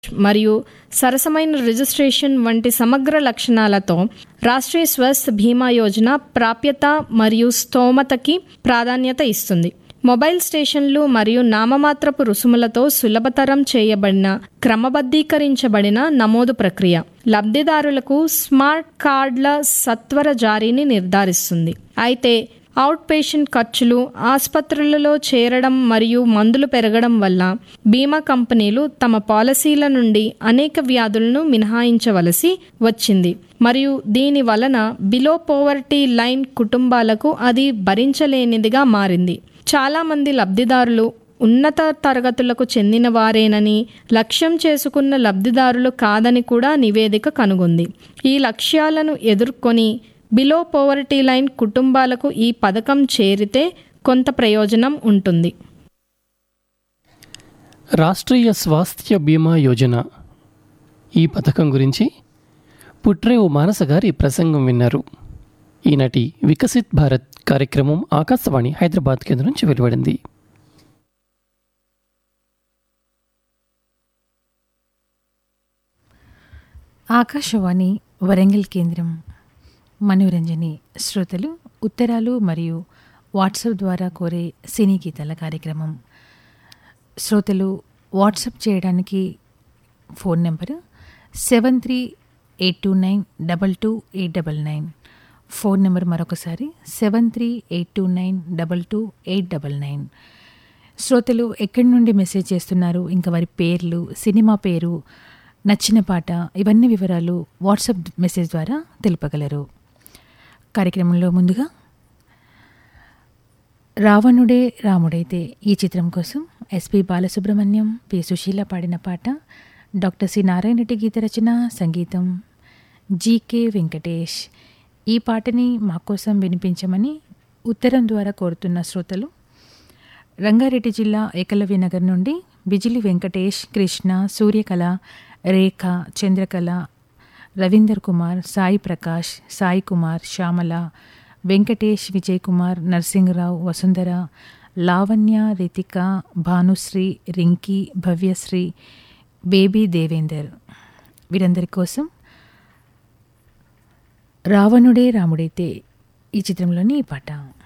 మరియు సరసమైన రిజిస్ట్రేషన్ వంటి సమగ్ర లక్షణాలతో రాష్ట్రీయ స్వస్థ్ బీమా యోజన ప్రాప్యత మరియు స్తోమతకి ప్రాధాన్యత ఇస్తుంది మొబైల్ స్టేషన్లు మరియు నామమాత్రపు రుసుములతో సులభతరం చేయబడిన క్రమబద్ధీకరించబడిన నమోదు ప్రక్రియ లబ్ధిదారులకు స్మార్ట్ కార్డుల సత్వర జారీని నిర్ధారిస్తుంది అయితే అవుట్ పేషెంట్ ఖర్చులు ఆసుపత్రులలో చేరడం మరియు మందులు పెరగడం వల్ల బీమా కంపెనీలు తమ పాలసీల నుండి అనేక వ్యాధులను మినహాయించవలసి వచ్చింది మరియు దీని వలన బిలో పోవర్టీ లైన్ కుటుంబాలకు అది భరించలేనిదిగా మారింది చాలామంది లబ్ధిదారులు ఉన్నత తరగతులకు చెందిన వారేనని లక్ష్యం చేసుకున్న లబ్ధిదారులు కాదని కూడా నివేదిక కనుగొంది ఈ లక్ష్యాలను ఎదుర్కొని బిలో పోవర్టీ లైన్ కుటుంబాలకు ఈ పథకం చేరితే కొంత ప్రయోజనం ఉంటుంది రాష్ట్రీయ స్వాస్థ్య బీమా యోజన ఈ పథకం గురించి పుట్రేవు మానస గారి ప్రసంగం విన్నారు ఈనాటి వికసిత్ భారత్ కార్యక్రమం ఆకాశవాణి హైదరాబాద్ కేంద్రం నుంచి వెలువడింది ఆకాశవాణి వరంగల్ కేంద్రం మనోరంజని శ్రోతలు ఉత్తరాలు మరియు వాట్సాప్ ద్వారా కోరే సినీ గీతాల కార్యక్రమం శ్రోతలు వాట్సాప్ చేయడానికి phone number seven three eight two nine double two eight double nine phone number మరొకసారి seven three eight two nine double two eight double nine శ్రోతలు ఎక్కడి నుండి మెసేజ్ చేస్తున్నారు ఇంకా వారి పేర్లు సినిమా పేరు నచ్చిన పాట ఇవన్నీ వివరాలు వాట్సాప్ మెసేజ్ ద్వారా తెలుపగలరు కార్యక్రమంలో ముందుగా రావణుడే రాముడైతే ఈ చిత్రం కోసం ఎస్పి బాలసుబ్రహ్మణ్యం పి సుశీల పాడిన పాట డాక్టర్ సి నారాయణరెడ్డి గీత రచన సంగీతం జీకే వెంకటేష్ ఈ పాటని మా కోసం వినిపించమని ఉత్తరం ద్వారా కోరుతున్న శ్రోతలు రంగారెడ్డి జిల్లా ఏకలవ్య నగర్ నుండి బిజిలి వెంకటేష్ కృష్ణ సూర్యకళ రేఖ చంద్రకళ రవీందర్ కుమార్ సాయి ప్రకాష్ సాయి కుమార్ శ్యామల వెంకటేష్ విజయ్ కుమార్ నరసింహరావు వసుంధర లావణ్య రితిక భానుశ్రీ రింకీ భవ్యశ్రీ బేబీ దేవేందర్ వీరందరి కోసం రావణుడే రాముడైతే ఈ చిత్రంలోని ఈ పాట